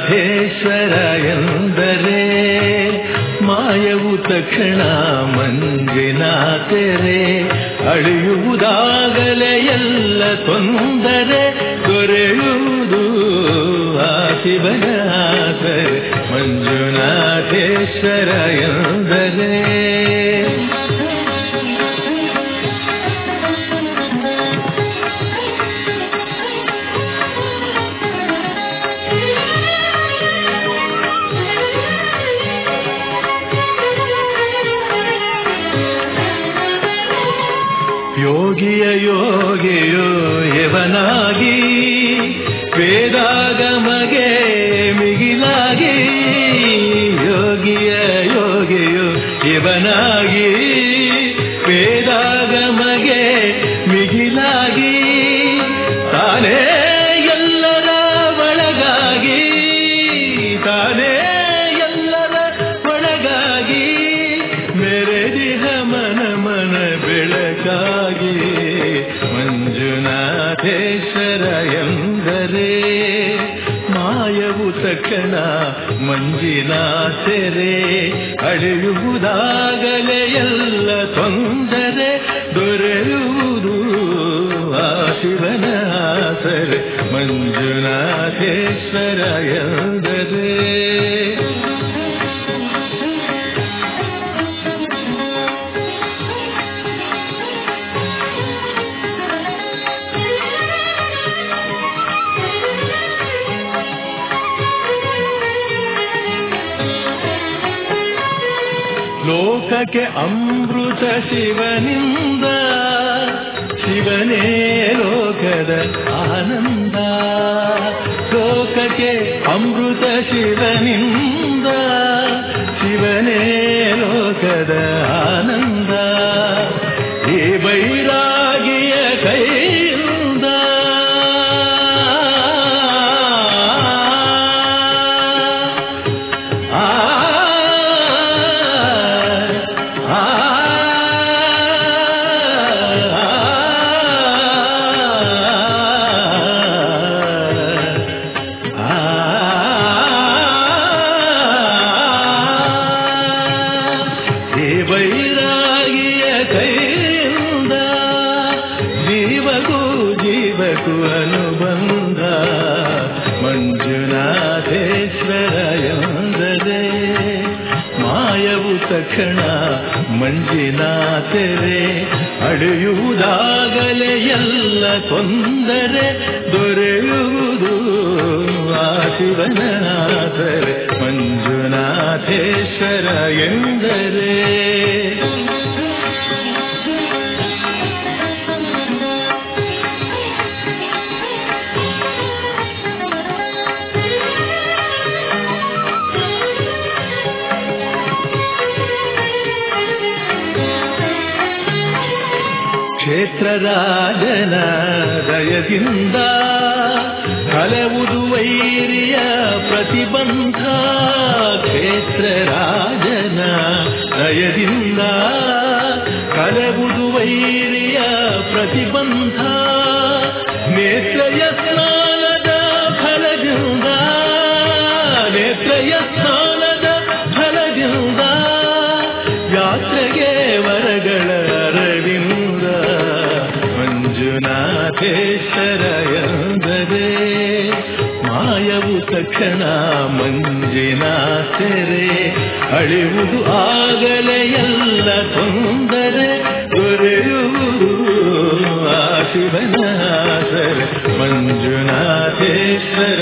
ಮಂಜುನಾಥೇಶ್ವರ ಎಂದರೆ ಮಾಯವು ತಕ್ಷಣ ಮಂಜಿನಾಥರೆ ಅಳಿಯುವುದಾಗಲೇ ಎಲ್ಲ ತೊಂದರೆ ದೊರೆಯುವುದು ಆ ಶಿವನ ಆಸರೆ ಮಂಜುನಾಥೇಶ್ವರ ಎಂದರೆ ಯೋಗಿಯ ಯೋಗಿಯೋ ಯವನಾಗಿ ವೇದಾಗಮಗೆ ಮಿಗಿಲಾಗಿ ಯೋಗಿಯ ಯೋಗಿಯೋ ಇವನಾಗಿ ವೇದಾಗಮಗೆ ಮಿಗಿಲಾಗಿ ತಾನೇ ಎಲ್ಲರ ಒಳಗಾಗಿ ತಾನೇ ಎಲ್ಲರ ಒಳಗಾಗಿ ಮೆರೆದಿಹ ಮನ ಮನ ಬೆಳಕಾಗಿ ಮಂಜುನಾಥೇಶ್ವರ ಎಂದರೆ ಮಾಯವು ತಕ್ಷಣ ಮಂಜಿನಾಥರೆ ಅಳೆಯುವುದಾಗಲೇ ಎಲ್ಲ ತೊಂದರೆ ದೊರೆಯುವುದು ಆ ಶಿವನ ಆಸರೆ ಮಂಜುನಾಥೇಶ್ವರ ಎಂದರೆ ಲೋಕಕ್ಕೆ ಅಮೃತ ಶಿವನಿಂದ ಶಿವನೇ ಲೋಕದ ಆನಂದ ಲೋಕಕ್ಕೆ ಅಮೃತ ಶಿವನಿಂದ ಶಿವನೇ ಲೋಕದ ಆನಂದ ಈ ಬೈರಾಗಿಯ ಕೈಯಿಂದ ಆ ಆ ವೈರಾಗಿಯ ಕೈಯಿಂದ ಜೀವಗೂ ಜೀವಕ್ಕೂ ಅನುಬಂಧ ಮಂಜುನಾಥೇಶ್ವರ ಎಂದರೆ ಮಾಯವು ತಕ್ಷಣ ಮಂಜಿನಾಥರೆ ಅಳೆಯುವುದಾಗಲೇ ಎಲ್ಲ ತೊಂದರೆ ದೊರೆಯುವುದು ಆ ಶಿವನಾಥರೆ ಮಂಜುನಾಥೇಶ್ವರ ಎಂದರೆ ಕ್ಷೇತ್ರ ರಾಜನ ದಯದಿಂದ ಕಲವುದು ವೈರಿಯ ಪ್ರತಿಬಂಧ ಕ್ಷೇತ್ರ ರಾಜನ ದಯದಿಂದ ಕಲವುದು ವೈರಿಯ ಪ್ರತಿಬಂಧ ನೇತ್ರಯ ಸ್ನಾನದ ಫಲದಿಂದ ನೇತ್ರಯ ಸ್ನಾನದ ಫಲದಿಂದ ಯಾತ್ರೆಗೆ ವರಗಳ ಅರವಿಂದ ಮಂಜುನಾಥೇಶ್ವರ ಎಂದರೆ ಮಾಯವು ತಕ್ಷಣ ಮಂಜಿನಾಥರೆ ಅಳಿವುದು ಆಗಲೇ ಎಲ್ಲ ತೊಂದರೆ ದೊರೆಯುವುದು ಆ ಶಿವನಾಥರೆ ಮಂಜುನಾಥೇಶ್ವರ